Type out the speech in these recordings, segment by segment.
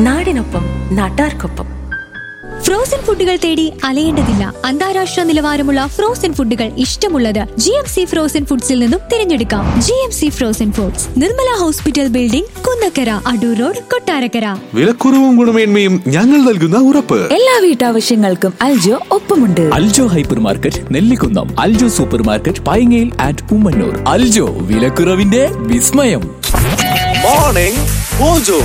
നാടിനൊപ്പം നാട്ടാർക്കൊപ്പം ഫ്രോസൺ ഫുഡുകൾ തേടി അലയേണ്ടതില്ല അന്താരാഷ്ട്ര നിലവാരമുള്ള ഫ്രോസൺ ഫുഡുകൾ ഇഷ്ടമുള്ളത് ജി എം സി ഫ്രോസൺ ഫുഡ്സിൽ നിന്നും തിരഞ്ഞെടുക്കാം G M C frozen foods Nirmala hospital building Kunnakkara Adoor road Kottarakkara വിലക്കുറവും ഗുണമേന്മയും ഞങ്ങൾ നൽകുന്ന ഉറപ്പ് എല്ലാ വീട്ടാവശ്യങ്ങൾക്കും അൽജോ ഒപ്പമുണ്ട് Aljo hypermarket Nellikunnam Aljo supermarket പൈങ്ങയിൽ ആൻഡ് ഉമ്മന്നൂർ അൽജോ വിലക്കുറവിന്റെ വിസ്മയം morning mojo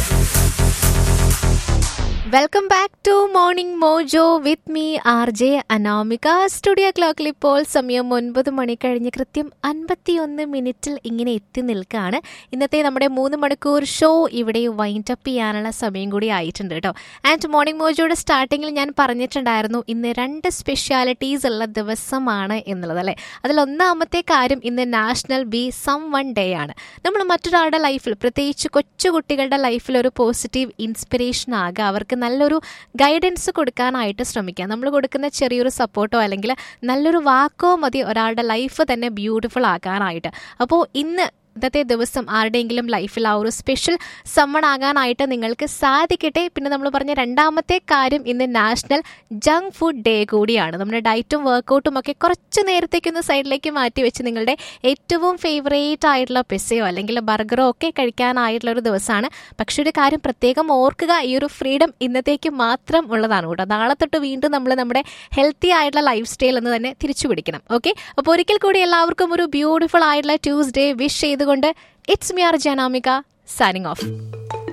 welcome back to morning mojo with me R J Anamika studio ക്ലോക്കിൽ ഇപ്പോൾ സമയം ഒൻപത് മണി കഴിഞ്ഞ് കൃത്യം അൻപത്തിയൊന്ന് മിനിറ്റിൽ ഇങ്ങനെ എത്തി നിൽക്കുകയാണ് ഇന്നത്തെ നമ്മുടെ മൂന്ന് മണിക്കൂർ ഷോ ഇവിടെ വൈൻഡ് അപ്പ് ചെയ്യാനുള്ള സമയം കൂടി ആയിട്ടുണ്ട് കേട്ടോ ആൻഡ് മോർണിംഗ് മോജോയുടെ സ്റ്റാർട്ടിങ്ങിൽ ഞാൻ പറഞ്ഞിട്ടുണ്ടായിരുന്നു ഇന്ന് രണ്ട് സ്പെഷ്യാലിറ്റീസ് ഉള്ള ദിവസമാണ് എന്നുള്ളത് അല്ലേ അതിൽ ഒന്നാമത്തെ കാര്യം ഇന്ന് national be someone day ആണ് നമ്മൾ മറ്റൊരാളുടെ ലൈഫിൽ പ്രത്യേകിച്ച് കൊച്ചു കുട്ടികളുടെ ലൈഫിൽ ഒരു പോസിറ്റീവ് ഇൻസ്പിറേഷൻ ആകുക അവർക്ക് നല്ലൊരു ഗൈഡൻസ് കൊടുക്കാനായിട്ട് ശ്രമിക്കുക നമ്മൾ കൊടുക്കുന്ന ചെറിയൊരു സപ്പോർട്ടോ അല്ലെങ്കിൽ നല്ലൊരു വാക്കോ മതി ഒരാളുടെ ലൈഫ് തന്നെ ബ്യൂട്ടിഫുൾ ആക്കാനായിട്ട് അപ്പോൾ ഇന്ന് ഇന്നത്തെ ദിവസം ആരുടെയെങ്കിലും ലൈഫിൽ ആ ഒരു സ്പെഷ്യൽ സമ്മൺ ആകാനായിട്ട് നിങ്ങൾക്ക് സാധിക്കട്ടെ പിന്നെ നമ്മൾ പറഞ്ഞ രണ്ടാമത്തെ കാര്യം ഇന്ന് നാഷണൽ ജങ്ക് ഫുഡ് ഡേ കൂടിയാണ് നമ്മുടെ ഡയറ്റും വർക്കൗട്ടും ഒക്കെ കുറച്ച് നേരത്തേക്കൊന്ന് സൈഡിലേക്ക് മാറ്റി വെച്ച് നിങ്ങളുടെ ഏറ്റവും ഫേവറേറ്റ് ആയിട്ടുള്ള പിസയോ അല്ലെങ്കിൽ ബർഗറോ ഒക്കെ കഴിക്കാനായിട്ടുള്ള ഒരു ദിവസമാണ് പക്ഷെ ഒരു കാര്യം പ്രത്യേകം ഓർക്കുക ഈ ഒരു ഫ്രീഡം ഇന്നത്തേക്ക് മാത്രം ഉള്ളതാണ് കേട്ടോ നാളെ തൊട്ട് വീണ്ടും നമ്മൾ നമ്മുടെ ഹെൽത്തി ആയിട്ടുള്ള ലൈഫ് സ്റ്റൈൽ എന്ന് തന്നെ തിരിച്ചു പിടിക്കണം ഓക്കെ അപ്പോൾ ഒരിക്കൽ കൂടി എല്ലാവർക്കും ഒരു ബ്യൂട്ടിഫുൾ ആയിട്ടുള്ള ട്യൂസ്ഡേ വിഷ് ചെയ്തുകൊണ്ട് it's me R Janamika signing of